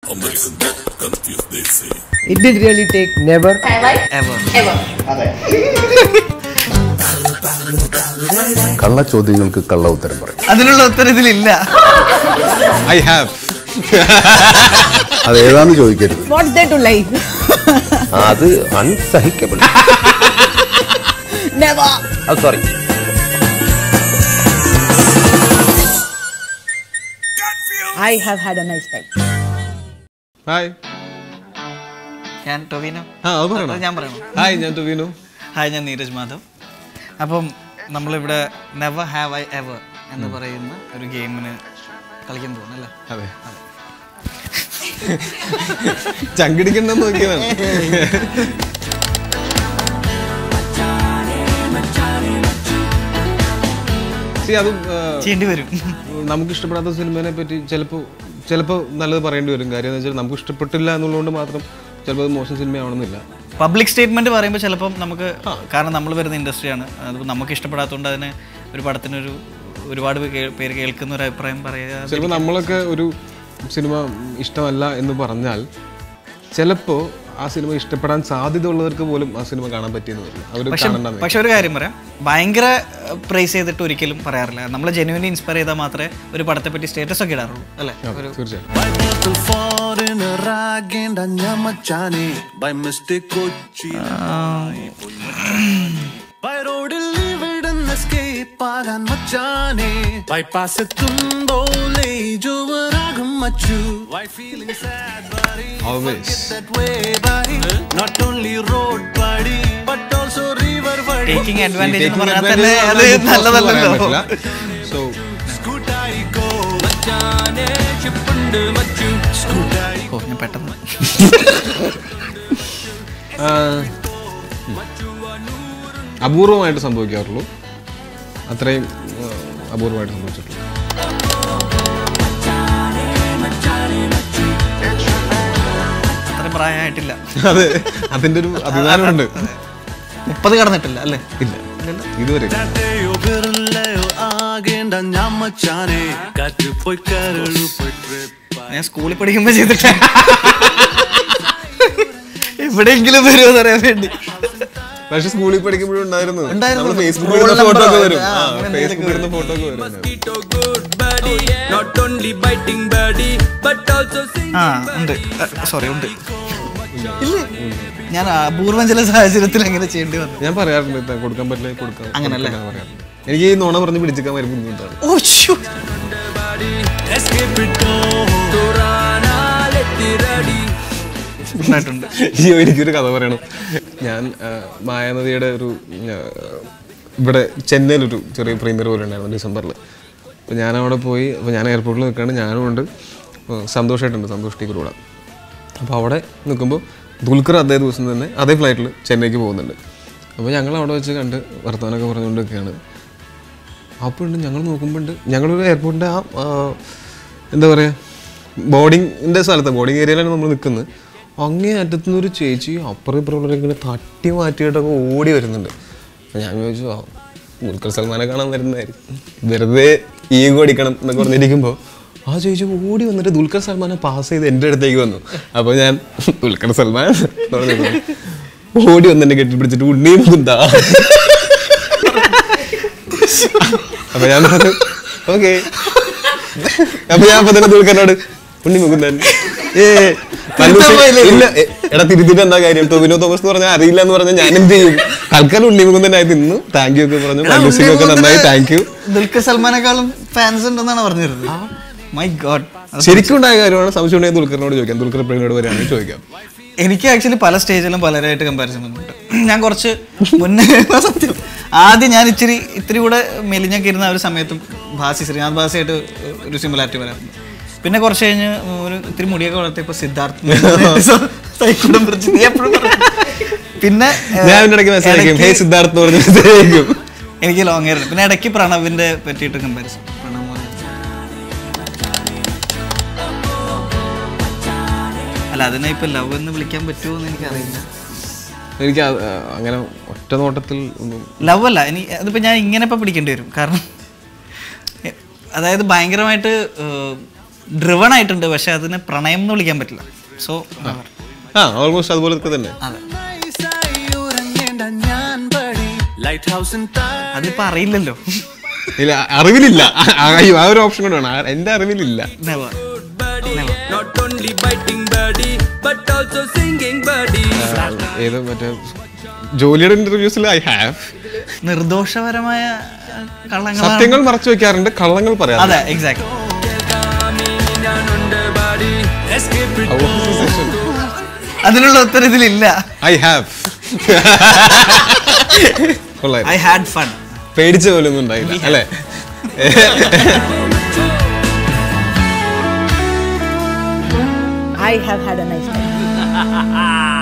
It did really take never ever കള്ള ചോദ്യങ്ങൾക്ക് കള്ള ഉത്തരം പറയും അതിനുള്ള ഉത്തരം ഇതിലില്ല ഐ ഹാവ് അത് ഏതാന്ന് ചോദിക്കരുത് What's there to lie? അത് അൺസഹിക്കപ്പെടും never. അത് sorry I have had a nice time. Hi ഞാൻ ടൊവിനോ ആ അത് പറയണോ അത് ഞാൻ പറയണോ ഹായ് ഞാൻ ടൊവിനു ഹായ് ഞാൻ നീരജ് മാധവ് അപ്പം നമ്മളിവിടെ നെവർ ഹാവ് ഐ എവർ എന്ന് പറയുന്ന ഒരു ഗെയിമിന് കളിക്കാൻ പോകുന്നു അല്ലേ അതെ ചങ്കിടിക്കണ്ടെന്ന് നോക്കിയതാണ് See, അതും ആ, ചെയ്യേണ്ടി വരും നമുക്ക് ഇഷ്ടപ്പെടാത്ത സിനിമയെ പറ്റി ചിലപ്പോൾ ചിലപ്പോൾ നല്ലത് പറയേണ്ടി വരും കാര്യം എന്ന് വെച്ചാൽ നമുക്ക് ഇഷ്ടപ്പെട്ടില്ല എന്നുള്ളതുകൊണ്ട് മാത്രം ചിലപ്പോൾ അത് മോശം സിനിമയാവണമെന്നില്ല പബ്ലിക് സ്റ്റേറ്റ്മെന്റ് പറയുമ്പോൾ ചിലപ്പം നമുക്ക് കാരണം നമ്മൾ വരുന്ന ഇൻഡസ്ട്രിയാണ് അത് നമുക്ക് ഇഷ്ടപ്പെടാത്തതുകൊണ്ട് അതിന് ഒരു പടത്തിനൊരു ഒരുപാട് പേ- പേര് കേൾക്കുന്ന ഒരു അഭിപ്രായം പറയാ ചിലപ്പോൾ നമ്മളൊക്കെ ഒരു സിനിമ ഇഷ്ടമല്ല എന്ന് പറഞ്ഞാൽ ചിലപ്പോൾ ആ സിനിമ ഇഷ്ടപ്പെടാൻ സാധ്യതയുള്ളവർക്ക് പോലും ആ സിനിമ കാണാൻ പറ്റിയെന്ന് വരില്ല അവർ കാണണ്ടെന്ന് പക്ഷെ ഒരു കാര്യം പറയാം ഭയങ്കര പ്രൈസ് ചെയ്തിട്ട് ഒരിക്കലും പറയാറില്ല നമ്മൾ ജെന്യൂൻലി ഇൻസ്പയർ ചെയ്താൽ മാത്രമേ ഒരു പടത്തെ പറ്റി സ്റ്റേറ്റസ് ഒക്കെ ഇടാറുള്ളൂ അല്ലേ ഒരു തീർച്ചയായും Little foreigner agenda nyamachane by mistake kochi by road live and escape agan machane bypass tumbole juvaragam machu why feeling sad buddy Always. that way buddy not only road buddy but also river buddy taking advantage എന്ന് Taking പറഞ്ഞാൽ advantage തന്നെ അത് എന്ന് പറഞ്ഞാൽ നല്ലതല്ലല്ലോ പറയാൻ പറ്റില്ല. So, scootai go machane chippundu machu scootai ഓ ഞാൻ പെട്ടെന്ന് ആ, ഉം. അപൂർവമായിട്ട് സംഭവിക്കാറുള്ളൂ അത്രയും ആ, അപൂർവമായിട്ട് സംഭവിച്ചിട്ടുള്ളൂ അത്രയും പ്രായമായിട്ടില്ല അതെ അതിന്റെ ഒരു അഭിമാനമുണ്ട് മുപ്പത് കടന്നിട്ടില്ല അല്ലേ ഇല്ല ഇതുവരെ യോ വിരലയോ ആകേണ്ട ഞമ്മച്ചാനെ കാറ്റ് പോയി കരളു പോയി trip ആയി. ഞാൻ സ്കൂളിൽ പഠിക്കുമ്പോ ചെയ്തിട്ട് എവിടെയെങ്കിലും വരുമോ അറിയാൻ വേണ്ടി പക്ഷെ സ്കൂളിൽ പഠിക്കുമ്പോഴും ഉണ്ടായിരുന്നു ഉണ്ടായിരുന്നു. നമ്മള് ഫേസ്ബുക്കിൽ Roll ഇടുന്ന ഫോട്ടോ ഒക്കെ number വരും ആ, ആ, അങ്ങനെ ഫേസ്ബുക്കിൽ ഇടുന്ന ഫോട്ടോ ഒക്കെ വരും mosquito good buddy not only biting buddy but also sing ആ ഉണ്ട് സോറി ഉണ്ട് ഇല്ല ഞാൻ അപൂർവം ചില സാഹചര്യത്തിൽ അങ്ങനെ ചെയ്യേണ്ടി വന്നു ഞാൻ പറയാറുണ്ട് ഇത്ത കൊടുക്കാൻ പറ്റില്ല കൊടുക്കാം അങ്ങനല്ലേ? കൊടുക്കാൻ പറയാറുണ്ട് എനിക്ക് ഈ നുണ പറഞ്ഞ് പിടിച്ചിക്കാൻ വരും ബുദ്ധിമുട്ടാണ് ഓ ശ്ശോ. Escape it all. Turana let it ready ഉണ്ടായിട്ടുണ്ട് അയ്യോ എനിക്കൊരു കഥ പറയണം ഞാൻ ആ, മായാനദിയുടെ ഒരു ആ, ഇവിടെ ചെന്നൈയിലൊരു ചെറിയ പ്രീമിയർ പോലെ ഉണ്ടായിരുന്നു ഡിസംബറിൽ അപ്പോൾ ഞാൻ അവിടെ പോയി അപ്പോൾ ഞാൻ എയർപോർട്ടിൽ നിൽക്കുകയാണ് ഞാനും ഉണ്ട് അപ്പോൾ സന്തോഷമായിട്ടുണ്ട് സന്തോഷ് ടീക്കർ കൂടെ അപ്പോൾ അവിടെ നിൽക്കുമ്പോൾ ദുൽഖർ അതേ ദിവസം തന്നെ അതേ ഫ്ലൈറ്റിൽ ചെന്നൈക്ക് പോകുന്നുണ്ട് അപ്പോൾ ഞങ്ങൾ അവിടെ വെച്ച് കണ്ട് വർത്തമാനമൊക്കെ പറഞ്ഞുകൊണ്ട് നിൽക്കുകയാണ് അപ്പോൾ ഉണ്ട് ഞങ്ങൾ നോക്കുമ്പോൾ ഉണ്ട് ഞങ്ങളൊരു എയർപോർട്ടിൻ്റെ ആ ആ, എന്താ പറയുക ബോർഡിങ്ങിൻ്റെ സ്ഥലത്ത് ബോർഡിങ് ഏരിയയിലാണ് നമ്മൾ നിൽക്കുന്നത് അങ്ങേ അറ്റത്തുനിന്ന് ഒരു ചേച്ചി അപ്പുറം ഇപ്പുറമുള്ളവരെ ഇങ്ങനെ തട്ടി മാറ്റിയിട്ടൊക്കെ ഓടി വരുന്നുണ്ട് അപ്പോൾ ഞാൻ ചോദിച്ചു ആ ദുൽഖർ സൽമാനെ കാണാൻ വരുന്നതായിരിക്കും വെറുതെ ഈഗോ അടിക്കണം എന്നൊക്കെ പറഞ്ഞിരിക്കുമ്പോൾ ആ ചേച്ചി ഓടി വന്നിട്ട് ദുൽഖർ സൽമാനെ പാസ് ചെയ്ത് എൻ്റെ അടുത്തേക്ക് വന്നു അപ്പോൾ ഞാൻ ദുൽഖർ സൽമാൻ എന്ന് പറഞ്ഞു ഓടി വന്ന് എന്നെ കെട്ടിപ്പിടിച്ചിട്ട് ഉണ്ണിയും മുകുന്ദാ അപ്പൊ ഞാൻ പറഞ്ഞു ഓക്കെ അപ്പൊ ഞാൻ അപ്പൊ തന്നെ ദുൽഖറിനോട് ഉണ്ണി മുകുന്ദൻ ഏ മല്ലൂസി- ഇല്ല എ, എടാ തിരുത്തിട്ട് എന്താ കാര്യം ടൊവിനോ തോമസ് എന്ന് പറഞ്ഞാൽ അറിയില്ല എന്ന് പറഞ്ഞാൽ ഞാൻ എന്ത് ചെയ്യും തൽക്കാലം ഉണ്ണി മുകുന്ദനായി തിന്നു താങ്ക് യു ഒക്കെ പറഞ്ഞു മല്ലൂസിനും ഒക്കെ നന്നായി താങ്ക് യു ദുൽഖർ സൽമാനേക്കാളും ഫാൻസ് ഉണ്ടെന്നാണ് പറഞ്ഞിരുന്നത് മൈ ഗോഡ് ശരിക്കും ഉണ്ടായ കാര്യമാണ് സംശയം ഉണ്ടെങ്കിൽ ദുൽഖറിനോട് ചോദിക്കാം ദുൽഖർ പ്രേമിനോട് വരികയാണെങ്കിൽ ചോദിക്കാം എനിക്ക് ആക്ച്വലി പല സ്റ്റേജിലും പലരായിട്ട് കമ്പാരിസൺ ഉണ്ട് ഞാൻ കുറച്ച് മുന്നേ സത്യം ആദ്യം ഞാൻ ഇച്ചിരി ഇത്തിരി കൂടെ മെലിഞ്ഞൊക്കെ ഇരുന്ന ആ ഒരു സമയത്തും ഭാസി ശ്രീനാഥ് ഭാസിയായിട്ട് ഒരു സിമിലാരിറ്റി വരാറുണ്ട് പിന്നെ കുറച്ച് കഴിഞ്ഞ് ഒരു ഇത്തിരി മുടിയൊക്കെ വളർത്തിയപ്പോൾ സിദ്ധാർത്ഥ് സൈക്കിളും പിടിച്ച് നീ എപ്പോഴും പറയും. പിന്നെ ഏഹ്, ഞാൻ അതിന്റെ ഇടയ്ക്ക് മെസ്സേജ് അയക്കും ഹേ ഇടയ്ക്ക് സിദ്ധാർത്ഥ് എന്ന് പറഞ്ഞ് മെസ്സേജ് അയക്കും എനിക്ക് ലോങ് ഹെയർ പിന്നെ ഇടയ്ക്ക് പ്രണവിന്റെ പറ്റിയിട്ട് കമ്പാരിസൺ പ്രണവ് മോഹൻ. അല്ല അതിനെ ഇപ്പൊ ലവ് എന്ന് വിളിക്കാൻ പറ്റുമോ എന്ന് എനിക്കറിയില്ല എനിക്ക് അത്, ആ, അങ്ങനെ ഒറ്റ നോട്ടത്തിൽ ഒന്നും ലവ് അല്ല ഇനി അതിപ്പോൾ ഞാൻ ഇങ്ങനെ ഇപ്പോൾ പിടിക്കേണ്ടി വരും കാരണം എ, അതായത് ഭയങ്കരമായിട്ട് ഏഹ്, ഡ്രിവൺ ആയിട്ടുണ്ട് പക്ഷെ അതിനെ പ്രണയം എന്ന് വിളിക്കാൻ പറ്റില്ല സോ ആ ഓൾമോസ്റ്റ് അതുപോലൊക്കെ തന്നെ നൈസായി ഉറങ്ങേണ്ട ഞാൻ പടി ലൈറ്റ് ഹൗസിൻ അതിപ്പോ അറിയില്ലല്ലോ ഇല്ല അറിവിലില്ല ആ, അയ്യോ ആ ഒരു ഓപ്ഷൻ കൂടെ വേണം ആ, എന്റെ അറിവിലില്ല Never. Buddy, not only biting buddy, but also singing buddy. ഏത് മറ്റേ ജോലിയുടെ ഇന്റർവ്യൂസിൽ ഐ ഹാവ് നിർദോഷപരമായ കള്ളങ്ങൾ സത്യങ്ങൾ മറച്ചു വെക്കാറുണ്ട് കള്ളങ്ങൾ പറയാം അതെ എക്സാക്ട് അതിനുള്ള ഉത്തരം ഇതിലില്ല ഐ ഹാവ് കൊള്ളാം ഐ ഹാഡ് ഫൺ പേടിച്ച പോലെ ഒന്നും ഉണ്ടായില്ല അല്ലേ I have had a nice time.